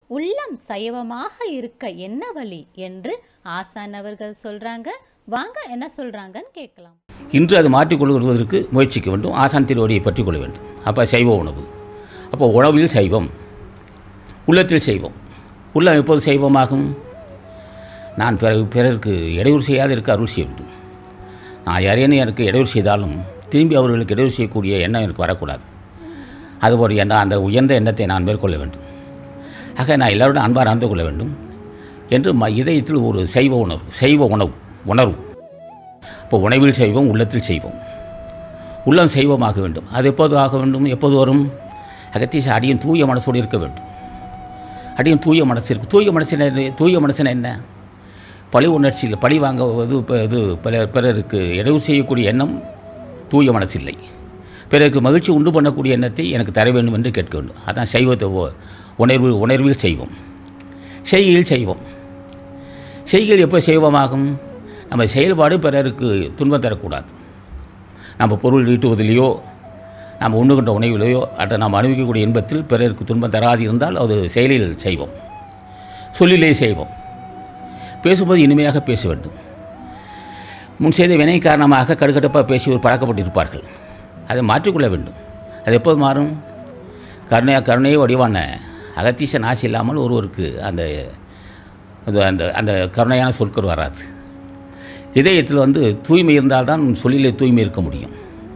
உள்ளம் சைவமாக இருக்க என்ன வழி என்று ஆசான் அவர்கள் சொல்றாங்க வாங்க என்ன சொல்றாங்கன்னு கேட்கலாம் இன்று அது மாற்றிக்கொள்வதற்கு முயற்சிக்க வேண்டும் ஆசான் திருவடியை பற்றி கொள்ள வேண்டும் அப்போ சைவ உணவு அப்போ உணவில் சைவம் உள்ளத்தில் செய்வோம் உள்ளம் எப்போது செய்வமாகும் நான் பிற பிறருக்கு இடையூறு செய்யாது இருக்க அருள் செய்ய வேண்டும் நான் யாரேனும் எனக்கு இடையூறு செய்தாலும் திரும்பி அவர்களுக்கு இடையூறு செய்யக்கூடிய எண்ணம் எனக்கு வரக்கூடாது அதுபோல் எண்ணம் அந்த உயர்ந்த எண்ணத்தை நான் மேற்கொள்ள வேண்டும் ஆக நான் எல்லாரோடும் அன்பாக நடந்து கொள்ள வேண்டும் என்று ம இதயத்தில் ஒரு சைவ உணர்வு சைவ உணவு உணர்வு இப்போ உணவில் செய்வோம் உள்ளத்தில் செய்வோம் உள்ளம் செய்வமாக வேண்டும் அது எப்போது ஆக வேண்டும் எப்போது வரும் அகத்தீச அடியின் தூய மனசோடு இருக்க வேண்டும் அடியின் தூய மனசு இருக்கு தூய மனசின தூய மனசின என்ன பழி உணர்ச்சியில் பழி வாங்குவது இப்போ இது பிற பிறருக்கு இடைவு செய்யக்கூடிய எண்ணம் தூய மனசு இல்லை பிறருக்கு மகிழ்ச்சி உண்டு பண்ணக்கூடிய எண்ணத்தை எனக்கு தர வேண்டும் என்று கேட்க வேண்டும் அதான் சைவத்தை உ- உணர்வு உணர்வில் செய்வோம் செய்கையில் செய்வோம் செய்கையில் எப்போ செய்வமாகும் நம்ம செயல்பாடு பிறருக்கு துன்பம் தரக்கூடாது நம்ம பொருள் ஈட்டுவதிலேயோ நாம் உண்ணுகின்ற உணவிலேயோ அட்ட நாம் அனுபவிக்கக்கூடிய இன்பத்தில் பிறருக்கு துன்பம் தராது இருந்தால் அது செயலில் செய்வோம் சொல்லிலே செய்வோம் பேசும்போது இனிமையாக பேச வேண்டும் முன் செய்த வினை காரணமாக கடுகடுப்பாக பேசி ஒரு பழக்கப்பட்டிருப்பார்கள் அதை மாற்றிக்கொள்ள வேண்டும் அது எப்போது மாறும் கருணையா கருணையே வடிவான அகத்தீசன் ஆசை இல்லாமல் ஒருவருக்கு அந்த அது அந்த அந்த கருணையான சொற்கள் வராது இதயத்தில் வந்து தூய்மை இருந்தால்தான் சொல்லிலே தூய்மை இருக்க முடியும்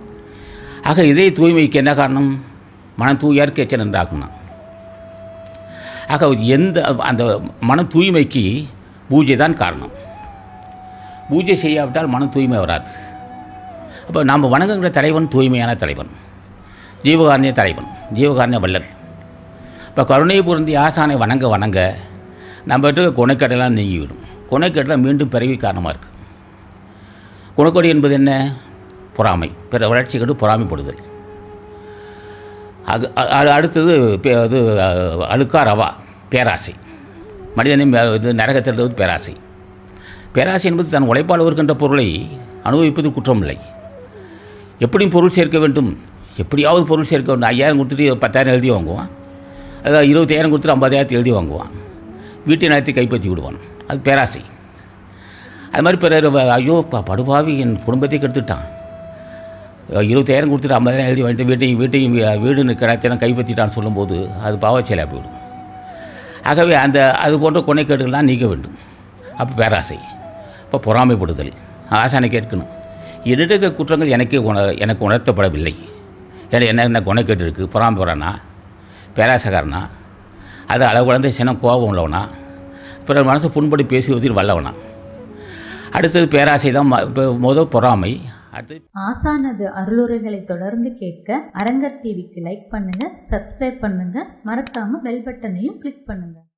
ஆக இதய தூய்மைக்கு என்ன காரணம் மனம் தூயார் கேச்சன் என்றாகணும் ஆக எந்த அந்த மன தூய்மைக்கு பூஜை தான் காரணம் பூஜை செய்யாவிட்டால் மனம் தூய்மை வராது அப்போ நாம் வணங்குகிற தலைவன் தூய்மையான தலைவன் ஜீவகாரண்ய தலைவன் ஜீவகாரண்ய வல்லல் இப்போ கருணை பொருந்தி ஆசானை வணங்க வணங்க நம்ம இருக்க குணக்கடலாம் நீங்கிவிடும் குணக்கடலாம் மீண்டும் பிறவி காரணமாக இருக்குது குணக்கொடி என்பது என்ன பொறாமை பிற வளர்ச்சி கண்டு பொறாமைப்படுதல் அது அ- அ- அடுத்தது பே- இது அ- அழுக்கா ரவா பேராசை மனிதனின் மே- இது நரகத்தில் பேராசை பேராசை என்பது தன் உழைப்பால் வருகின்ற பொருளை அனுபவிப்பது குற்றமில்லை எப்படியும் பொருள் சேர்க்க வேண்டும் எப்படியாவது பொருள் சேர்க்க வேண்டும் ஐயாயிரம் கொடுத்துட்டு பத்தாயிரம் எழுதி வாங்குவான் அதாவது இருபத்தாயிரம் கொடுத்துட்டு ஐம்பதாயிரத்து எழுதி வாங்குவான் வீட்டை நிலத்தை கைப்பற்றி விடுவான் அது பேராசை அது மாதிரி பிறர் வ- ஐயோ பா படுபாவி என் குடும்பத்தை கெடுத்துட்டான் அஹ் இருபத்தாயிரம் கொடுத்துட்டு ஐம்பதாயிரம் எழுதி வாங்கிட்டு வீட்டையும் வீட்டையும் வி- வீடு கிடத்தெல்லாம் கைப்பற்றிட்டான்னு சொல்லும்போது அது பாவச்செயலாக போயிடும் ஆகவே அந்த அது போன்ற கொனைக்கேடுகள்லாம் நீக்க வேண்டும் அப்போ பேராசை இப்போ பொறாமைப்படுதல் ஆசானை கேட்கணும் என்னிட இருக்க குற்றங்கள் எனக்கே உண எனக்கு உணர்த்தப்படவில்லை ஏன்னா என்ன என்ன குணக்கேடு இருக்குது பொறாமைப்படுறானா பேராசக்காரனா அது அளவு குழந்தை சின்ன கோபம் உள்ளவனா பிறர் மனசை புண்படி பேசுவதில் வல்லவனா அடுத்தது பேராசை தான் ம- இப்போ முதல் பொறாமை அடுத்தது ஆசானது அருளுரைகளை தொடர்ந்து கேட்க அரங்கர் டிவிக்கு லைக் பண்ணுங்க சப்ஸ்கிரைப் பண்ணுங்க மறக்காம பெல் பட்டனையும் கிளிக் பண்ணுங்க